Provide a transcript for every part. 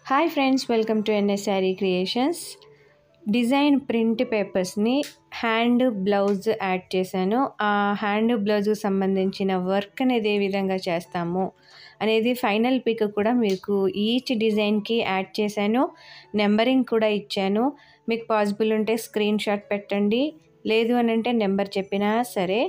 hi friends welcome to NS sari creations design print పేపర్స్ని hand blouse add చేశాను ఆ hand బ్లౌజ్కి సంబంధించిన వర్క్ అనేది ఏ విధంగా చేస్తాము అనేది ఫైనల్ పిక్ కూడా మీకు ఈచ్ డిజైన్కి యాడ్ చేశాను నెంబరింగ్ కూడా ఇచ్చాను మీకు పాసిబుల్ ఉంటే స్క్రీన్ షాట్ పెట్టండి లేదు అని అంటే నెంబర్ చెప్పినా సరే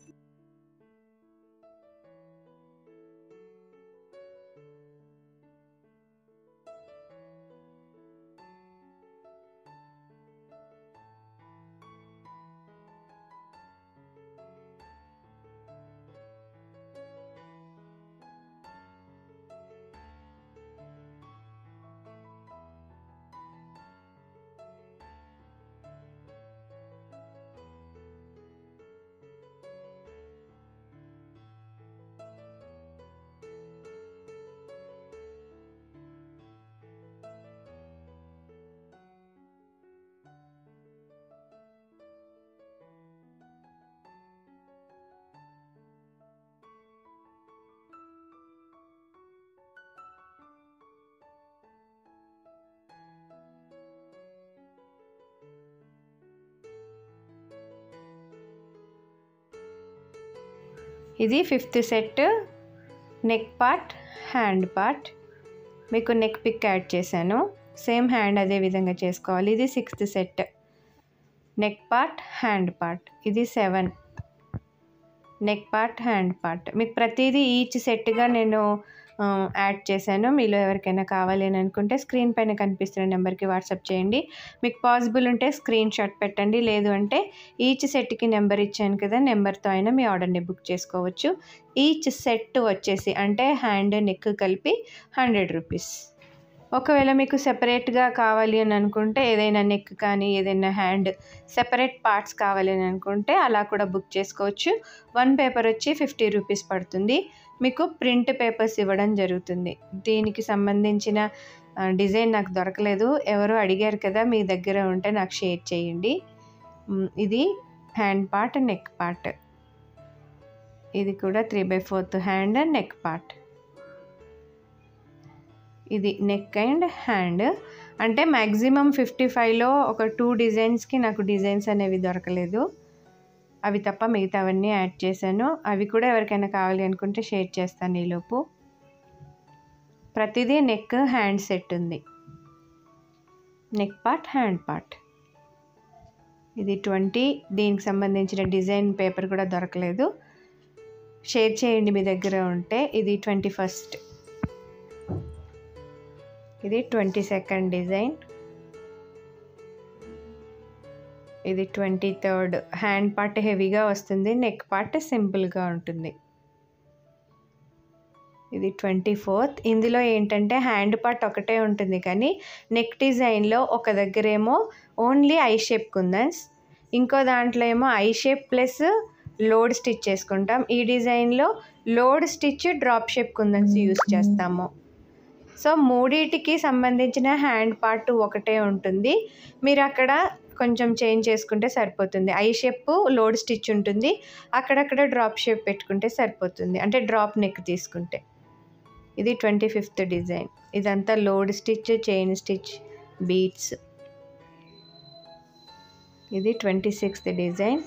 ఇది fifth set neck part hand part మీకు నెక్ పిక్ యాడ్ చేశాను సేమ్ హ్యాండ్ అదే విధంగా చేసుకోవాలి ఇది sixth set neck part hand part ఇది seven neck part hand part మీకు ప్రతిదీ ఈచ్ సెట్గా నేను యాడ్ చేశాను మీలో ఎవరికైనా కావాలి అని అనుకుంటే స్క్రీన్ పైన కనిపిస్తున్న నెంబర్కి వాట్సాప్ చేయండి మీకు పాసిబుల్ ఉంటే స్క్రీన్ షాట్ పెట్టండి లేదు అంటే ఈచ్ సెట్కి నెంబర్ ఇచ్చాను కదా నెంబర్తో అయినా మీ ఆర్డర్ని బుక్ చేసుకోవచ్చు ఈచ్ సెట్ వచ్చేసి అంటే హ్యాండ్ నెక్ కలిపి హండ్రెడ్ రూపీస్ ఒకవేళ మీకు సెపరేట్గా కావాలి అని అనుకుంటే ఏదైనా నెక్ కానీ ఏదైనా హ్యాండ్ సెపరేట్ పార్ట్స్ కావాలి అని అనుకుంటే అలా కూడా బుక్ చేసుకోవచ్చు వన్ పేపర్ వచ్చి ఫిఫ్టీ రూపీస్ పడుతుంది మీకు ప్రింట్ పేపర్స్ ఇవ్వడం జరుగుతుంది దీనికి సంబంధించిన డిజైన్ నాకు దొరకలేదు ఎవరు అడిగారు కదా మీ దగ్గర ఉంటే నాకు షేర్ చేయండి ఇది హ్యాండ్ పార్ట్ నెక్ పార్ట్ ఇది కూడా three by fourth hand and neck part ఇది నెక్ అండ్ హ్యాండ్ అంటే మ్యాక్సిమం ఫిఫ్టీ ఫైవ్లో ఒక టూ డిజైన్స్కి నాకు డిజైన్స్ అనేవి దొరకలేదు అవి తప్ప మిగతావన్నీ యాడ్ చేశాను అవి కూడా ఎవరికైనా కావాలి అనుకుంటే షేర్ చేస్తాను ఈలోపు ప్రతిదీ నెక్ హ్యాండ్ సెట్ ఉంది నెక్ పార్ట్ హ్యాండ్ పార్ట్ ఇది ట్వంటీ దీనికి సంబంధించిన డిజైన్ పేపర్ కూడా దొరకలేదు షేర్ చేయండి మీ దగ్గర ఉంటే ఇది ట్వంటీ ఫస్ట్ ఇది ట్వంటీ సెకండ్ డిజైన్ ఇది ట్వంటీ థర్డ్ హ్యాండ్ పార్ట్ హెవీగా వస్తుంది నెక్ పార్ట్ సింపుల్గా ఉంటుంది ఇది ట్వంటీ ఫోర్త్ ఇందులో ఏంటంటే హ్యాండ్ పార్ట్ ఒకటే ఉంటుంది కానీ నెక్ డిజైన్లో ఒక దగ్గరేమో ఓన్లీ ఐ షేప్ కుందన్స్ ఇంకో దాంట్లో ఏమో I shape plus load stitch చేసుకుంటాం ఈ డిజైన్లో load stitch drop shape kundans use చేస్తాము సో మూడింటికి సంబంధించిన హ్యాండ్ పార్ట్ ఒకటే ఉంటుంది మీరు అక్కడ కొంచెం చేంజ్ చేసుకుంటే సరిపోతుంది ఐ షేప్ లోడ్ స్టిచ్ ఉంటుంది అక్కడక్కడ డ్రాప్ షేప్ పెట్టుకుంటే సరిపోతుంది అంటే డ్రాప్ నెక్ తీసుకుంటే ఇది ట్వంటీ ఫిఫ్త్ డిజైన్ ఇదంతా load stitch chain stitch beads ఇది ట్వంటీ సిక్స్త్ డిజైన్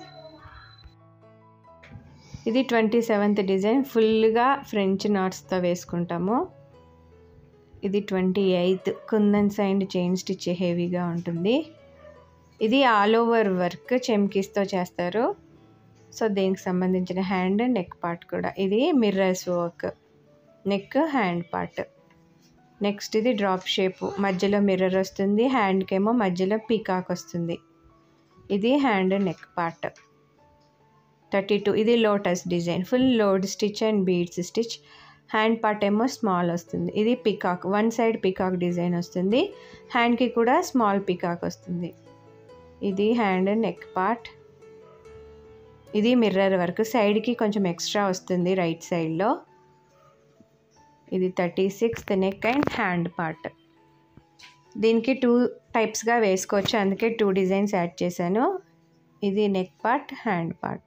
ఇది ట్వంటీ సెవెంత్ డిజైన్ ఫుల్గా ఫ్రెంచ్ నాట్స్తో వేసుకుంటాము ఇది twenty eighth kundans and chain stitch హెవీగా ఉంటుంది ఇది ఆల్ ఓవర్ వర్క్ చెమ్కీస్తో చేస్తారు సో దీనికి సంబంధించిన హ్యాండ్ నెక్ పార్ట్ కూడా ఇది mirrors work neck hand part next ఇది డ్రాప్ షేప్ మధ్యలో మిర్రర్ వస్తుంది హ్యాండ్కేమో మధ్యలో పీకాక్ వస్తుంది ఇది hand neck part thirty two ఇది lotus design full load stitch and beads stitch hand part ఏమో స్మాల్ వస్తుంది ఇది peacock one side peacock design వస్తుంది హ్యాండ్కి కూడా స్మాల్ పికాక్ వస్తుంది ఇది హ్యాండ్ నెక్ పార్ట్ ఇది మిర్రర్ వర్క్ సైడ్కి కొంచెం ఎక్స్ట్రా వస్తుంది రైట్ సైడ్లో ఇది thirty sixth neck and hand part దీనికి టూ టైప్స్గా వేసుకోవచ్చు అందుకే టూ డిజైన్స్ యాడ్ చేశాను ఇది నెక్ పార్ట్ హ్యాండ్ పార్ట్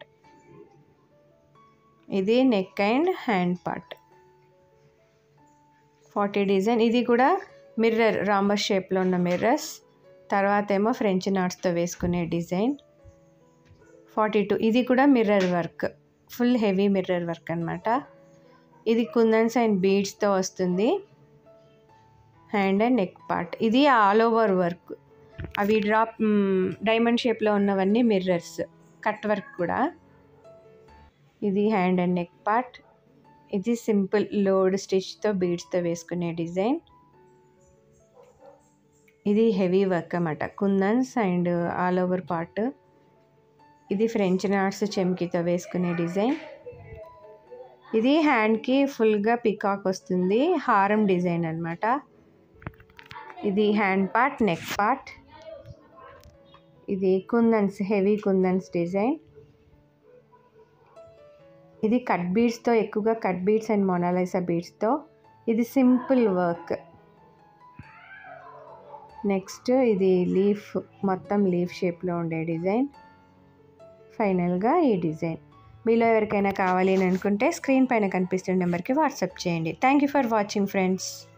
ఇది neck and hand part forty design ఇది కూడా మిర్రర్ రాంబస్ షేప్లో ఉన్న మిర్రర్స్ తర్వాత ఏమో ఫ్రెంచ్ నాట్స్తో వేసుకునే డిజైన్ ఫార్టీ టూ ఇది కూడా mirror work full heavy mirror work అనమాట ఇది కుందన్స్ అండ్ బీడ్స్తో వస్తుంది హ్యాండ్ అండ్ నెక్ పార్ట్ ఇది ఆల్ ఓవర్ వర్క్ అవి డ్రాప్ డైమండ్ షేప్లో ఉన్నవన్నీ మిర్రర్స్ కట్ వర్క్ కూడా ఇది హ్యాండ్ అండ్ నెక్ పార్ట్ ఇది సింపుల్ లోడ్ స్టిచ్తో బీడ్స్తో వేసుకునే డిజైన్ ఇది హెవీ వర్క్ అన్నమాట kundans and all over part ఇది ఫ్రెంచ్ నాట్స్ చెమ్కీతో వేసుకునే డిజైన్ ఇది హ్యాండ్కి ఫుల్గా పికాక్ వస్తుంది హారం డిజైన్ అనమాట ఇది హ్యాండ్ పార్ట్ నెక్ పార్ట్ ఇది కుందన్స్ హెవీ కుందన్స్ డిజైన్ ఇది కట్ బీడ్స్తో ఎక్కువగా కట్ బీడ్స్ అండ్ మొనాలైసా బీడ్స్తో ఇది సింపుల్ వర్క్ నెక్స్ట్ ఇది లీఫ్ మొత్తం లీఫ్ షేప్లో ఉండే డిజైన్ ఫైనల్గా ఈ డిజైన్ మీలో ఎవరికైనా కావాలి అని అనుకుంటే స్క్రీన్ పైన కనిపిస్తున్న నెంబర్కి వాట్సాప్ చేయండి thank you for watching friends